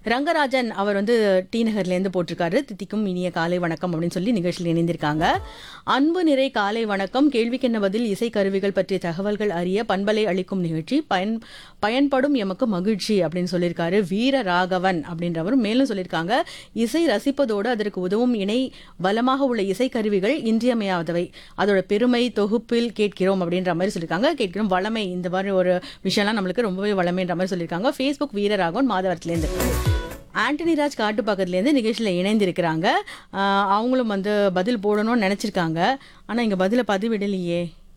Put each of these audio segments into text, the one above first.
ரங்கராஜன் அவர் வந்து டி நகர்லேருந்து போட்டிருக்காரு தித்திக்கும் இனிய காலை வணக்கம் அப்படின்னு சொல்லி நிகழ்ச்சியில் இணைந்திருக்காங்க அன்பு நிறை காலை வணக்கம் கேள்விக்கென்ன பதில் இசை கருவிகள் பற்றிய தகவல்கள் அறிய பண்பலை அளிக்கும் நிகழ்ச்சி பயன் பயன்படும் எமக்கு மகிழ்ச்சி அப்படின்னு சொல்லியிருக்காரு வீர ராகவன் அப்படின்றவர் மேலும் சொல்லியிருக்காங்க இசை ரசிப்பதோடு அதற்கு உதவும் இணை வளமாக உள்ள இசை கருவிகள் இன்றியமையாதவை அதோட பெருமை தொகுப்பில் கேட்கிறோம் அப்படின்ற மாதிரி சொல்லியிருக்காங்க கேட்கிறோம் வளமை இந்த மாதிரி ஒரு விஷயம்லாம் நம்மளுக்கு ரொம்பவே வளமைன்ற மாதிரி சொல்லியிருக்காங்க ஃபேஸ்புக் வீரராகவன் மாதவரத்துலேருந்து ஆண்டனி ராஜ் காட்டுப்பாக்கத்துலேருந்து நிகழ்ச்சியில் இணைந்திருக்கிறாங்க ஆஹ் அவங்களும் வந்து பதில் போடணும்னு நினச்சிருக்காங்க ஆனால் இங்கே பதிலை பதிவிடலையே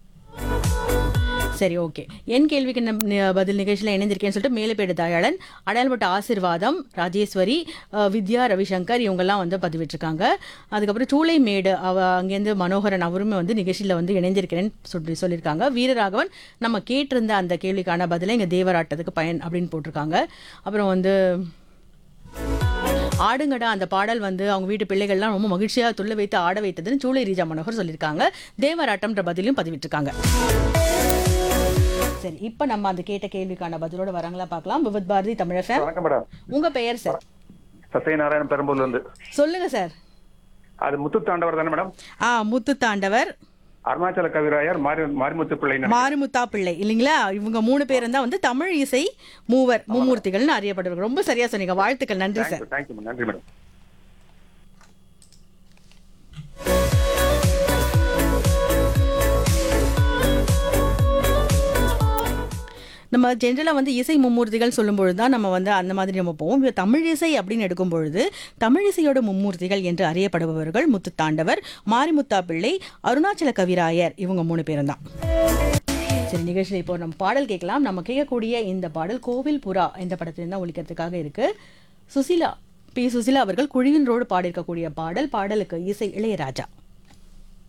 சரி ஓகே என் கேள்விக்கு நம் நி- பதில் நிகழ்ச்சியில் இணைந்திருக்கேன்னு சொல்லிட்டு மேலப்பேடு தயாளன் அடையாளப்பட்ட ஆசிர்வாதம் ராஜேஸ்வரி அஹ், வித்யா ரவிசங்கர் இவங்கெல்லாம் வந்து பதிவிட்டிருக்காங்க அதுக்கப்புறம் சூளைமேடு அவ அங்கேருந்து மனோகரன் அவருமே வந்து நிகழ்ச்சியில் வந்து இணைந்திருக்கிறேன்னு சொல்லி சொல்லியிருக்காங்க வீரராகவன் நம்ம கேட்டிருந்த அந்த கேள்விக்கான பதிலை இங்கே தேவராட்டத்துக்கு பயன் அப்படின்னு போட்டிருக்காங்க அப்புறம் வந்து ஆடுங்கடா அந்த பாடல் வந்து அவங்க வீட்டு பிள்ளைகள்லாம் ரொம்ப மகிழ்ச்சியாக துள்ள வைத்து ஆட வைத்ததுன்னு சூளை ரீஜா மனோகர் சொல்லியிருக்காங்க தேவராட்டம்ன்ற பதிலையும் பதிவிட்டிருக்காங்க சரி இப்போ நம்ம அந்த கேட்ட கேள்விக்கான பதிலோட வரங்களா பார்க்கலாம் விவத் பாரதி தமிழக வணக்கம் மேடம் உங்க பெயர் சார் சத்யநாராயணன் பெரம்பூர்ல இருந்து சொல்லுங்க சார் அது முத்து தாண்டவர் தானே மேடம் ஆ முத்து தாண்டவர் அருணாச்சல கவிராயர் மாரி மாரிமுத்து பிள்ளை மாரிமுத்தா பிள்ளை இல்லைங்களா இவங்க மூணு பேரும் தான் வந்து தமிழ் இசை மூவர் மும்மூர்த்திகள்னு அறியப்படுவாங்க ரொம்ப சரியா சொன்னீங்க வாழ்த்துக்கள் நன்றி சார் தேங்க்யூ நன்றி மேடம் நம்ம ஜென்ரலாக வந்து இசை மும்மூர்த்திகள் சொல்லும்பொழுது தான் நம்ம வந்து அந்த மாதிரி நம்ம போவோம் இப்ப தமிழ் இசை அப்படின்னு எடுக்கும் பொழுது தமிழ் இசையோட மும்மூர்த்திகள் என்று அறியப்படுபவர்கள் முத்துத்தாண்டவர் மாரிமுத்தா பிள்ளை அருணாச்சல கவிராயர் இவங்க மூணு பேரும் தான் சரி நிகழ்ச்சியில் இப்போ நம்ம பாடல் கேட்கலாம் நம்ம கேட்கக்கூடிய இந்த பாடல் கோவில் புறா இந்த படத்துல தான் ஒழிக்கிறதுக்காக இருக்கு சுசிலா பி சுசிலா அவர்கள் குழுவினரோடு பாடியிருக்கக்கூடிய பாடல் பாடலுக்கு இசை இளையராஜா